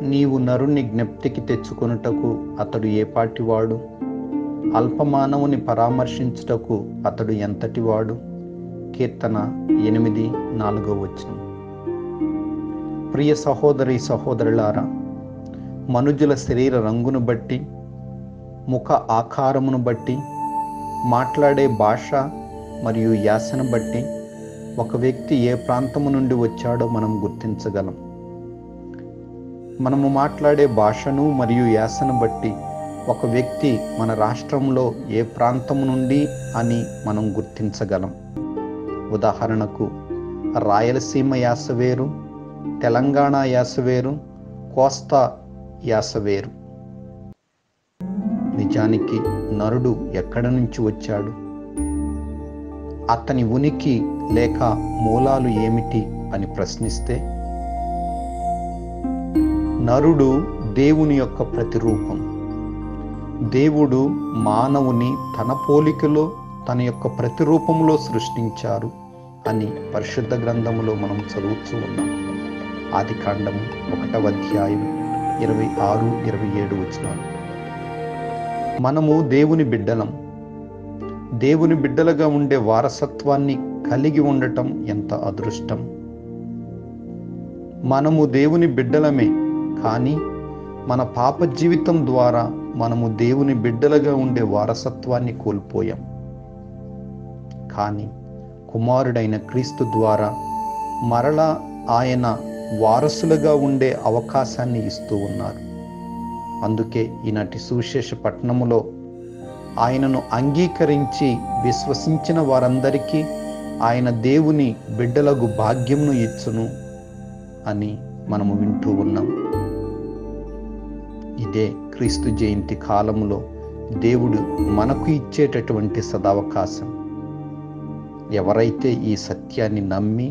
నీవు నరుని జ్ఞప్తికి తెచ్చుకొనుటకు అతడు ఏ పాటివాడు అల్పమానవుని పరామర్శించుటకు అతడు ఎంతటివాడు కీర్తన ఎనిమిది నాలుగో వచనం ప్రియ సహోదరి సహోదరులారా మనుజుల శరీర రంగును బట్టి ముఖ ఆకారమును బట్టి మాట్లాడే భాష మరియు యాసను బట్టి ఒక వ్యక్తి ఏ ప్రాంతము నుండి వచ్చాడో మనం గుర్తించగలం మనము మాట్లాడే భాషను మరియు యాసను బట్టి ఒక వ్యక్తి మన రాష్ట్రంలో ఏ ప్రాంతము నుండి అని మనం గుర్తించగలం ఉదాహరణకు రాయలసీమ యాస వేరు తెలంగాణ యాస వేరు కోస్తా యాస వేరు నిజానికి నరుడు ఎక్కడ నుంచి వచ్చాడు అతని ఉనికి లేక మూలాలు ఏమిటి అని ప్రశ్నిస్తే నరుడు దేవుని యొక్క ప్రతిరూపం దేవుడు మానవుని తన పోలికలో తన యొక్క ప్రతిరూపంలో సృష్టించారు అని పరిశుద్ధ గ్రంథములో మనం చదువుతూ ఉన్నాం ఆది కాండము ఒకటవ అధ్యాయం ఇరవై ఆరు ఇరవై ఏడు వచ్చినాలు మనము దేవుని బిడ్డలం దేవుని బిడ్డలుగా ఉండే వారసత్వాన్ని కలిగి ఉండటం ఎంత అదృష్టం మనము దేవుని బిడ్డలమే కానీ మన పాప జీవితం ద్వారా మనము దేవుని బిడ్డలుగా ఉండే వారసత్వాన్ని కోల్పోయాం కానీ కుమారుడైన క్రీస్తు ద్వారా మరలా ఆయన వారసులుగా ఉండే అవకాశాన్ని ఇస్తూ ఉన్నారు అందుకే ఈనాటి సువిశేష పట్టణములో ఆయనను అంగీకరించి విశ్వసించిన వారందరికీ ఆయన దేవుని బిడ్డలకు భాగ్యమును ఇచ్చును అని మనము వింటూ ఉన్నాం ఇదే క్రీస్తు జయంతి కాలములో దేవుడు మనకు ఇచ్చేటటువంటి సదావకాశం ఎవరైతే ఈ సత్యాన్ని నమ్మి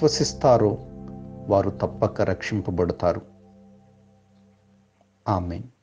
విశ్వసిస్తారో వారు తప్పక రక్షింపబడతారు ఆమెన్